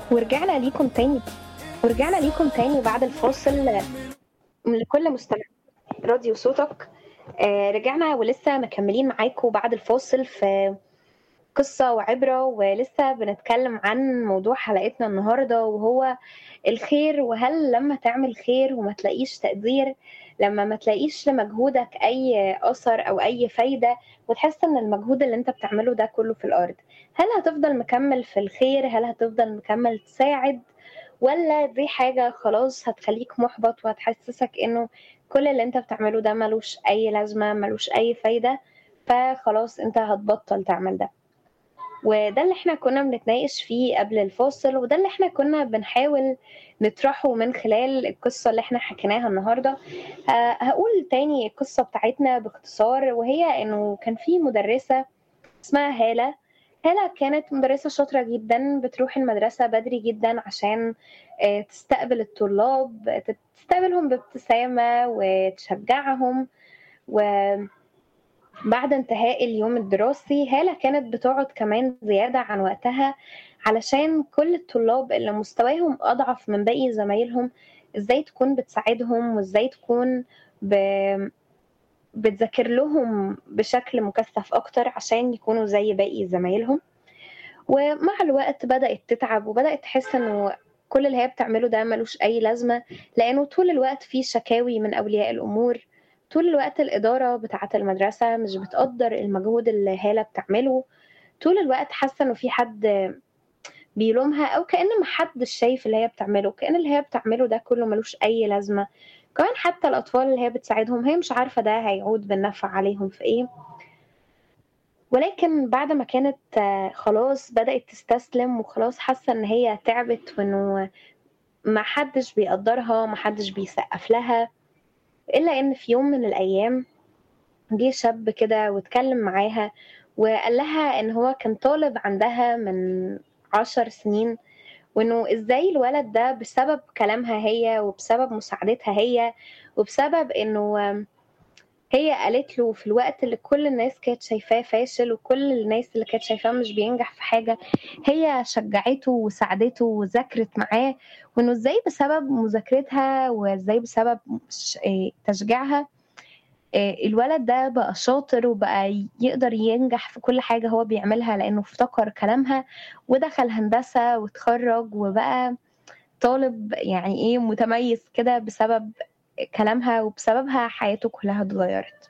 ورجعنا ليكم تاني ورجعنا ليكم تاني بعد الفاصل لكل مستمع راديو صوتك آه، رجعنا ولسه مكملين معاكم بعد الفاصل في قصة وعبرة ولسه بنتكلم عن موضوع حلقتنا النهاردة وهو الخير وهل لما تعمل خير وما تلاقيش تقدير لما ما تلاقيش لمجهودك أي أثر أو أي فايدة وتحس إن المجهود اللي أنت بتعمله ده كله في الأرض هل هتفضل مكمل في الخير هل هتفضل مكمل تساعد ولا دي حاجة خلاص هتخليك محبط وهتحسسك إنه كل اللي أنت بتعمله ده ملوش أي لازمة ملوش أي فايدة فخلاص أنت هتبطل تعمل ده وده اللي احنا كنا بنتناقش فيه قبل الفاصل وده اللي احنا كنا بنحاول نطرحه من خلال القصة اللي احنا حكيناها النهاردة ه- هقول تاني القصة بتاعتنا باختصار وهي انه كان في مدرسة اسمها هالة هالة كانت مدرسة شاطرة جدا بتروح المدرسة بدري جدا عشان آه، تستقبل الطلاب تستقبلهم بابتسامة وتشجعهم و بعد انتهاء اليوم الدراسي هالة كانت بتقعد كمان زيادة عن وقتها علشان كل الطلاب اللي مستواهم أضعف من باقي زمايلهم إزاي تكون بتساعدهم وإزاي تكون ب... بتذاكر لهم بشكل مكثف أكتر عشان يكونوا زي باقي زمايلهم ومع الوقت بدأت تتعب وبدأت تحس إنه كل اللي هي بتعمله ده ملوش أي لازمة لأنه طول الوقت في شكاوي من أولياء الأمور طول الوقت الإدارة بتاعة المدرسة مش بتقدر المجهود اللي هالة بتعمله طول الوقت حاسة إنه في حد بيلومها أو كأن محدش شايف اللي هي بتعمله كأن اللي هي بتعمله ده كله ملوش أي لازمة كمان حتى الأطفال اللي هي بتساعدهم هي مش عارفة ده هيعود بالنفع عليهم في إيه ولكن بعد ما كانت آه، خلاص بدأت تستسلم وخلاص حاسة إن هي تعبت وإنه محدش بيقدرها محدش بيسقف لها إلا إن في يوم من الأيام جه شاب كده واتكلم معاها وقال لها إن هو كان طالب عندها من عشر سنين وإنه إزاي الولد ده بسبب كلامها هي وبسبب مساعدتها هي وبسبب إنه هي قالت له في الوقت اللي كل الناس كانت شايفاه فاشل وكل الناس اللي كانت شايفاه مش بينجح في حاجة هي شجعته وساعدته وذاكرت معاه وإنه إزاي بسبب مذاكرتها وإزاي بسبب ش- إيه تشجيعها إيه الولد ده بقى شاطر وبقى يقدر ينجح في كل حاجة هو بيعملها لأنه افتكر كلامها ودخل هندسة وتخرج وبقى طالب يعني إيه متميز كده بسبب كلامها وبسببها حياته كلها اتغيرت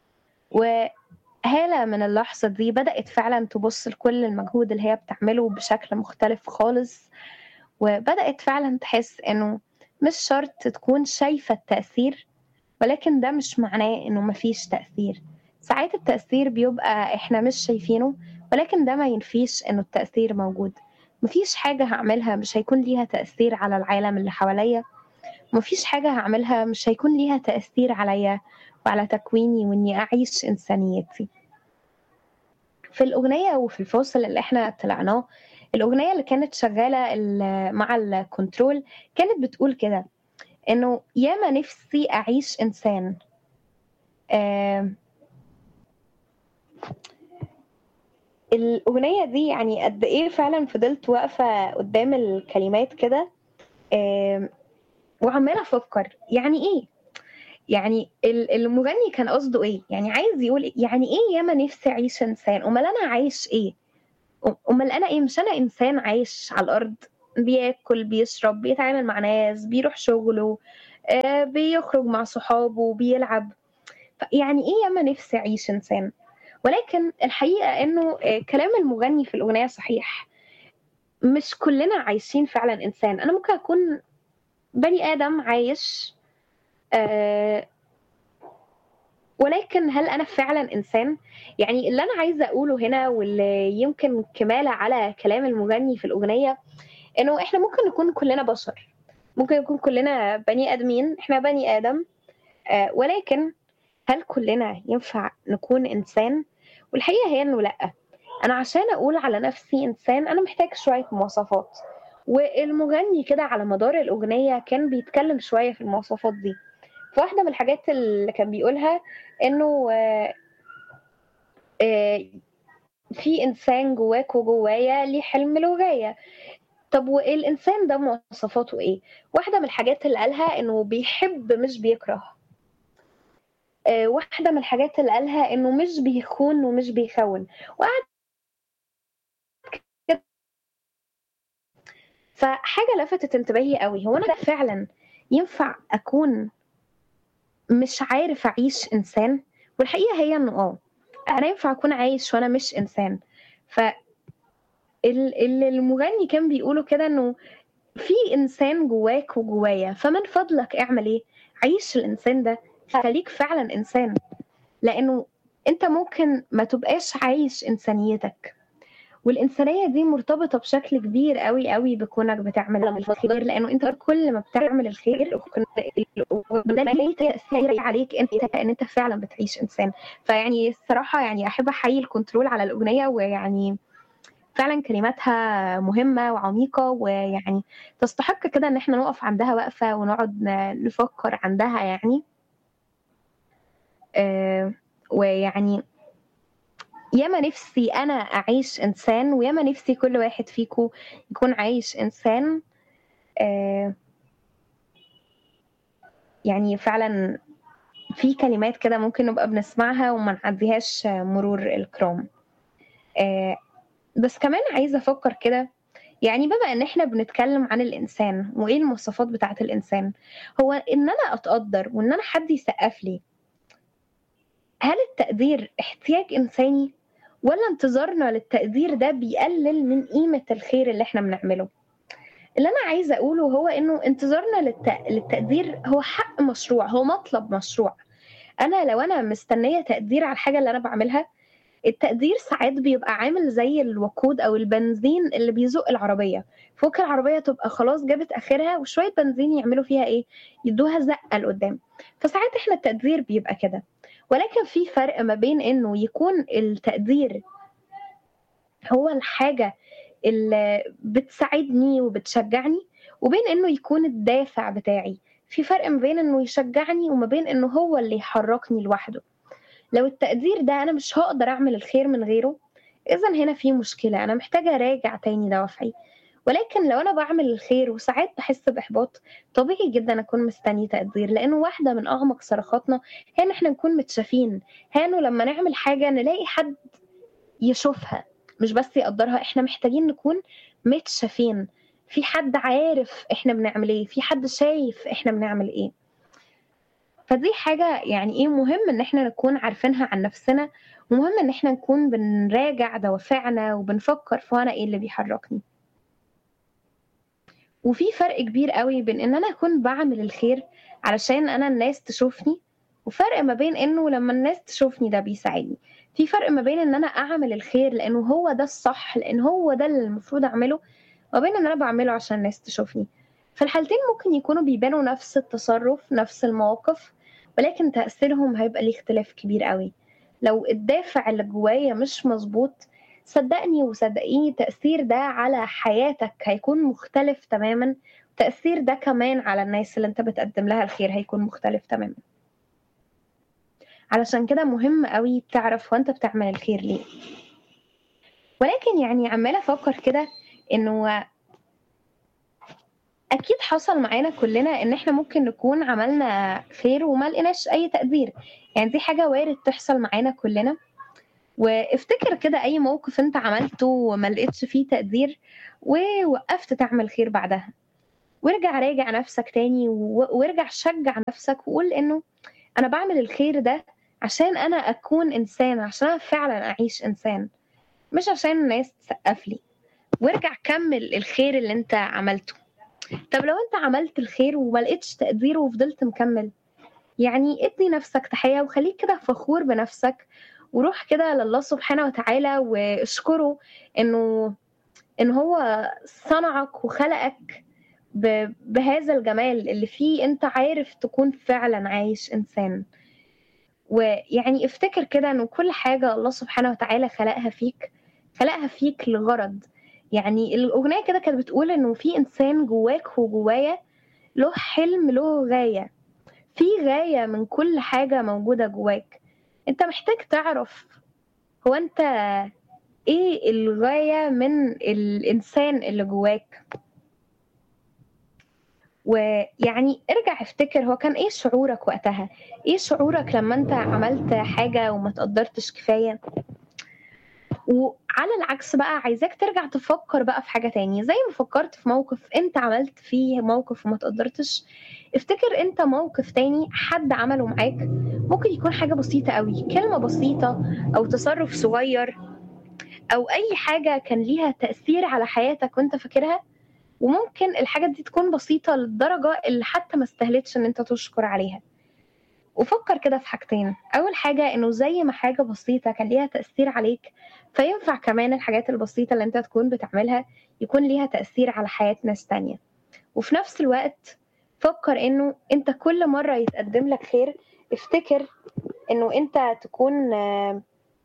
وهالة من اللحظة دي بدأت فعلا تبص لكل المجهود اللي هي بتعمله بشكل مختلف خالص وبدأت فعلا تحس إنه مش شرط تكون شايفة التأثير ولكن ده مش معناه إنه مفيش تأثير ساعات التأثير بيبقى إحنا مش شايفينه ولكن ده ما ينفيش إنه التأثير موجود مفيش حاجة هعملها مش هيكون ليها تأثير على العالم اللي حواليا مفيش حاجة هعملها مش هيكون ليها تأثير عليا وعلى تكويني وإني أعيش إنسانيتي في الأغنية وفي الفاصل اللي إحنا طلعناه الأغنية اللي كانت شغالة ال- مع الكنترول كانت بتقول كده إنه ياما نفسي أعيش إنسان آه الأغنية دي يعني قد إيه فعلا فضلت واقفة قدام الكلمات كده آه وعمالة أفكر يعني إيه يعني ال- المغني كان قصده ايه يعني عايز يقول إيه؟ يعني ايه ياما نفسي اعيش انسان امال انا عايش ايه أم- امال انا ايه مش انا انسان عايش على الارض بياكل بيشرب بيتعامل مع ناس بيروح شغله آه بيخرج مع صحابه بيلعب ف- يعني ايه ياما نفسي اعيش انسان ولكن الحقيقة انه آه كلام المغني في الاغنية صحيح مش كلنا عايشين فعلا انسان انا ممكن اكون بني ادم عايش آه ولكن هل انا فعلا انسان يعني اللي انا عايزه اقوله هنا واللي يمكن كماله على كلام المغني في الاغنيه انه احنا ممكن نكون كلنا بشر ممكن نكون كلنا بني ادمين احنا بني ادم آه ولكن هل كلنا ينفع نكون انسان والحقيقه هي انه لا انا عشان اقول على نفسي انسان انا محتاج شويه مواصفات والمغني كده على مدار الاغنيه كان بيتكلم شويه في المواصفات دي فواحده من الحاجات اللي كان بيقولها انه آه، آه، في انسان جواك وجوايا ليه حلم له غايه طب والإنسان ده مواصفاته إيه؟ واحدة من الحاجات اللي قالها إنه بيحب مش بيكره آه، واحدة من الحاجات اللي قالها إنه مش بيخون ومش بيخون وقعد كده. فحاجة لفتت انتباهي قوي هو أنا فعلا ينفع أكون مش عارف أعيش إنسان والحقيقة هي إنه آه أنا ينفع أكون عايش وأنا مش إنسان ف ال- ال- المغني كان بيقوله كده إنه في إنسان جواك وجوايا فمن فضلك اعمل إيه؟ عيش الإنسان ده خليك فعلا إنسان لأنه أنت ممكن ما تبقاش عايش إنسانيتك والإنسانية دي مرتبطة بشكل كبير قوي قوي بكونك بتعمل الخير لأنه أنت كل ما بتعمل الخير ده ليه تأثير عليك أنت إن أنت فعلا بتعيش إنسان فيعني الصراحة يعني أحب أحيي الكنترول على الأغنية ويعني فعلا كلماتها مهمة وعميقة ويعني تستحق كده إن احنا نقف عندها وقفة ونقعد ن- نفكر عندها يعني آه، ويعني ياما نفسي انا اعيش انسان وياما نفسي كل واحد فيكم يكون عايش انسان آه، يعني فعلا في كلمات كده ممكن نبقى بنسمعها وما نعديهاش مرور الكرام آه، بس كمان عايزة أفكر كده يعني بما إن إحنا بنتكلم عن الإنسان وإيه المواصفات بتاعة الإنسان هو إن أنا أتقدر وإن أنا حد يسقف لي هل التقدير احتياج إنساني ولا انتظارنا للتقدير ده بيقلل من قيمة الخير اللي إحنا بنعمله اللي أنا عايزة أقوله هو إنه انتظارنا للت... للتقدير هو حق مشروع هو مطلب مشروع أنا لو أنا مستنية تقدير على الحاجة اللي أنا بعملها التقدير ساعات بيبقى عامل زي الوقود او البنزين اللي بيزق العربيه فوق العربيه تبقى خلاص جابت اخرها وشويه بنزين يعملوا فيها ايه يدوها زقه لقدام فساعات احنا التقدير بيبقى كده ولكن في فرق ما بين انه يكون التقدير هو الحاجه اللي بتساعدني وبتشجعني وبين انه يكون الدافع بتاعي في فرق ما بين انه يشجعني وما بين انه هو اللي يحركني لوحده لو التقدير ده انا مش هقدر اعمل الخير من غيره اذا هنا في مشكله انا محتاجه اراجع تاني دوافعي ولكن لو انا بعمل الخير وساعات بحس باحباط طبيعي جدا اكون مستني تقدير لانه واحده من اعمق صرخاتنا هي ان احنا نكون متشافين هي انه لما نعمل حاجه نلاقي حد يشوفها مش بس يقدرها احنا محتاجين نكون متشافين في حد عارف احنا بنعمل ايه في حد شايف احنا بنعمل ايه فدي حاجة يعني ايه مهم ان احنا نكون عارفينها عن نفسنا ومهم ان احنا نكون بنراجع دوافعنا وبنفكر في انا ايه اللي بيحركني وفي فرق كبير قوي بين ان انا اكون بعمل الخير علشان انا الناس تشوفني وفرق ما بين انه لما الناس تشوفني ده بيساعدني في فرق ما بين ان انا اعمل الخير لانه هو ده الصح لان هو ده اللي المفروض اعمله وبين ان انا بعمله عشان الناس تشوفني في الحالتين ممكن يكونوا بيبانوا نفس التصرف نفس المواقف ولكن تأثيرهم هيبقى ليه اختلاف كبير قوي لو الدافع اللي جوايا مش مظبوط صدقني وصدقيني التأثير ده على حياتك هيكون مختلف تماما التأثير ده كمان على الناس اللي انت بتقدم لها الخير هيكون مختلف تماما علشان كده مهم قوي تعرف وانت بتعمل الخير ليه ولكن يعني عمالة أفكر كده إنه اكيد حصل معانا كلنا ان احنا ممكن نكون عملنا خير وما لقيناش اي تقدير يعني دي حاجه وارد تحصل معانا كلنا وافتكر كده اي موقف انت عملته وما لقيتش فيه تقدير ووقفت تعمل خير بعدها وارجع راجع نفسك تاني وارجع شجع نفسك وقول انه انا بعمل الخير ده عشان انا اكون انسان عشان انا فعلا اعيش انسان مش عشان الناس تسقف لي وارجع كمل الخير اللي انت عملته طب لو انت عملت الخير وما لقيتش تقدير وفضلت مكمل يعني ادي نفسك تحية وخليك كده فخور بنفسك وروح كده لله سبحانه وتعالى واشكره انه ان هو صنعك وخلقك بهذا الجمال اللي فيه انت عارف تكون فعلا عايش انسان ويعني افتكر كده انه كل حاجة الله سبحانه وتعالى خلقها فيك خلقها فيك لغرض يعني الأغنية كده كانت بتقول إنه في إنسان جواك وجوايا له حلم له غاية في غاية من كل حاجة موجودة جواك أنت محتاج تعرف هو أنت إيه الغاية من الإنسان اللي جواك ويعني ارجع افتكر هو كان ايه شعورك وقتها ايه شعورك لما انت عملت حاجة وما تقدرتش كفاية وعلى العكس بقى عايزاك ترجع تفكر بقى في حاجة تاني زي ما فكرت في موقف انت عملت فيه موقف وما تقدرتش افتكر انت موقف تاني حد عمله معاك ممكن يكون حاجة بسيطة قوي كلمة بسيطة او تصرف صغير او اي حاجة كان ليها تأثير على حياتك وانت فاكرها وممكن الحاجة دي تكون بسيطة للدرجة اللي حتى ما استهلتش ان انت تشكر عليها وفكر كده في حاجتين اول حاجة انه زي ما حاجة بسيطة كان ليها تأثير عليك فينفع كمان الحاجات البسيطة اللي انت تكون بتعملها يكون ليها تأثير على حياة ناس تانية وفي نفس الوقت فكر انه انت كل مرة يتقدم لك خير افتكر انه انت تكون آه،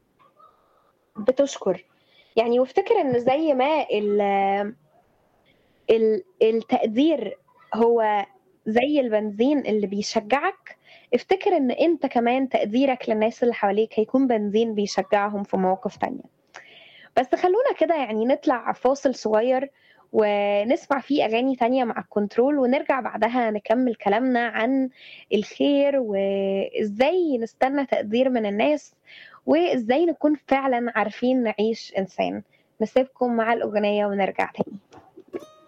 بتشكر يعني وافتكر ان زي ما ال- ال- التقدير هو زي البنزين اللي بيشجعك افتكر ان انت كمان تقديرك للناس اللي حواليك هيكون بنزين بيشجعهم في مواقف تانية بس خلونا كده يعني نطلع فاصل صغير ونسمع فيه أغاني تانية مع الكنترول ونرجع بعدها نكمل كلامنا عن الخير وإزاي نستنى تقدير من الناس وإزاي نكون فعلا عارفين نعيش إنسان نسيبكم مع الأغنية ونرجع تاني